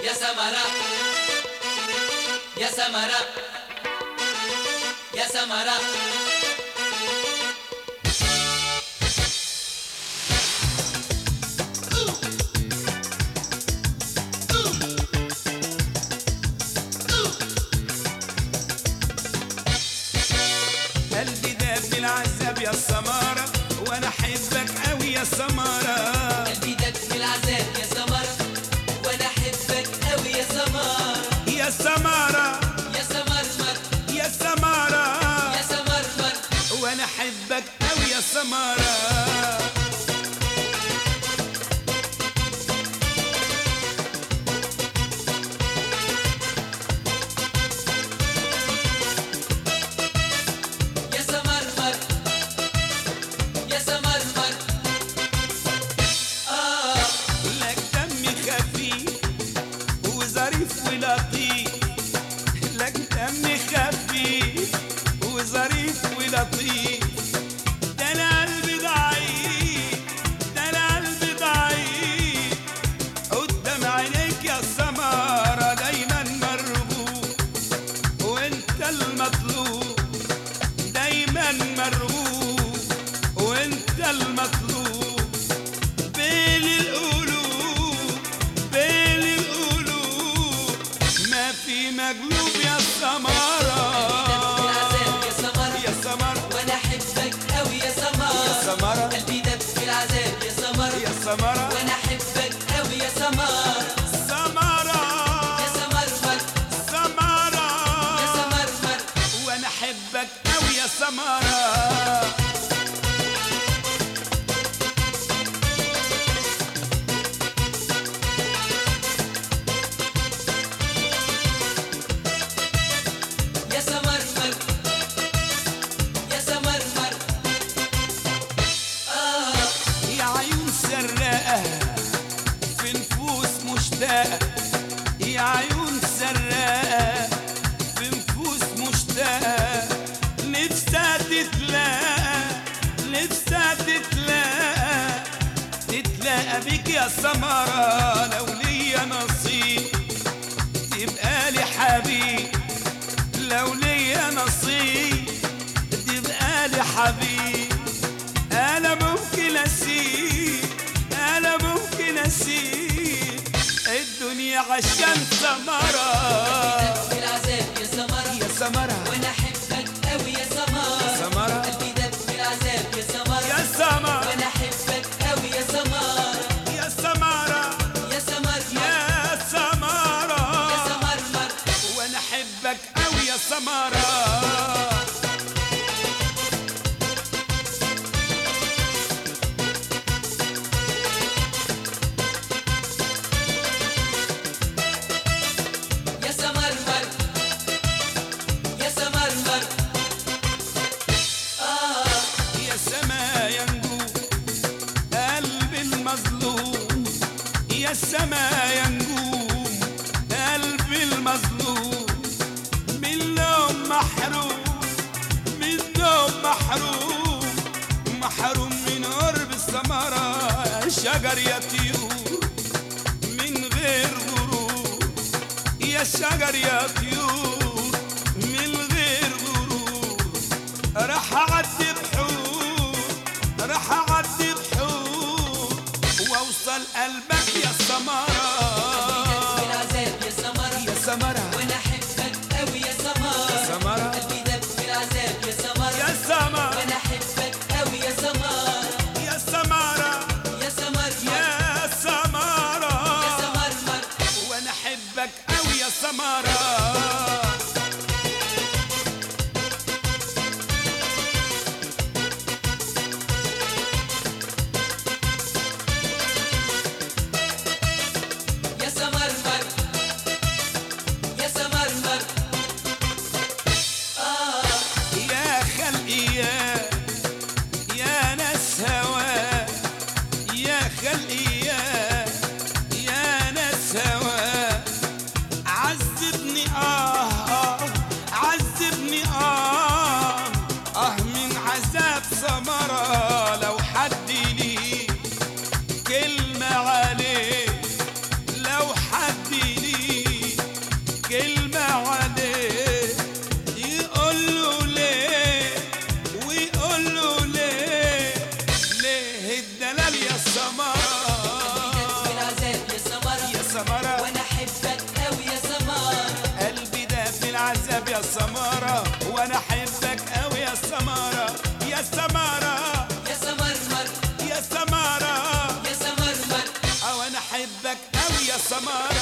يا سمرة يا سمرة يا سمرة قلبي داب بالعذاب يا سمارة وانا احبك قوي يا سمارة قلبي دق بالعذاب يا سمرة وانا احبك قوي يا سمرة يا سمارة يا سمرمر يا سمارة يا سمرمر وانا احبك قوي يا سمارة يا سمرمر يا سمرمر آه لك دم خفيف وظريف ولطيف لك دم خفيف وظريف ولطيف ده القلب ضعيف ده القلب ضعيف قدام عينيك يا سمارة دايما مرغوب وانت المطلوب دايما مرغوب وانت المطلوب بين القلوب بين القلوب ما في مقلوب يا سمارة بالعذاب يا سمرة يا سمارة وانا احبك قوي يا سمرة سمارة قلبي دق بالعذاب يا سمرة يا سمارة وانا احبك قوي يا سمرة سمارة يا سمرمر سمارة يا سمرمر وانا احبك قوي يا سمارة يا سمرمر يا سمرمر آه يا عيون سراقة في نفوس مشتاقة يا عيون سراقة في نفوس مشتاقة نفسها تتلاقى نفسها تتلاقى تتلاقى بيك يا سمرة لو ليا نصيب تبقى لي حبيب لو ليا نصيب تبقى لي حبيب انا ممكن اسيب انا ممكن اسيب الدنيا عشان سمرة بالعذاب يا سمرة يا سمرة وانا احبك قوي يا سمرة سمرة قلبي دق بالعذاب يا سمرة يا سمرة وانا احبك قوي يا سمرة يا سمرة يا سمرمر يا سمرة يا سمرمر وانا احبك قوي يا سمرة يا سمرمر يا سمرمر آه يا سما يا نجوم قلب المظلوم يا سما يا نجوم قلب المظلوم من لوم محروم من لوم محروم محروم من قرب الثمرة شجر يا طيور من غير غرور يا شجر يا طيور من غير غرور راح اعدي بحور راح اعدي بحور واوصل قلبك يا سمرة بالعذاب يا سمرة يا سمرة وانا احبك قوي يا سمرة سمرة قلبي دق بالعذاب يا سمرة يا سمرة وانا احبك قوي يا سمرة يا سمرة يا سمرمر يا سمرة يا سمرمر وانا احبك قوي يا سمرة وانا احبك قوي يا سمارة يا سمارة يا سمرمر يا سمارة يا سمرمر او انا احبك قوي يا سمارة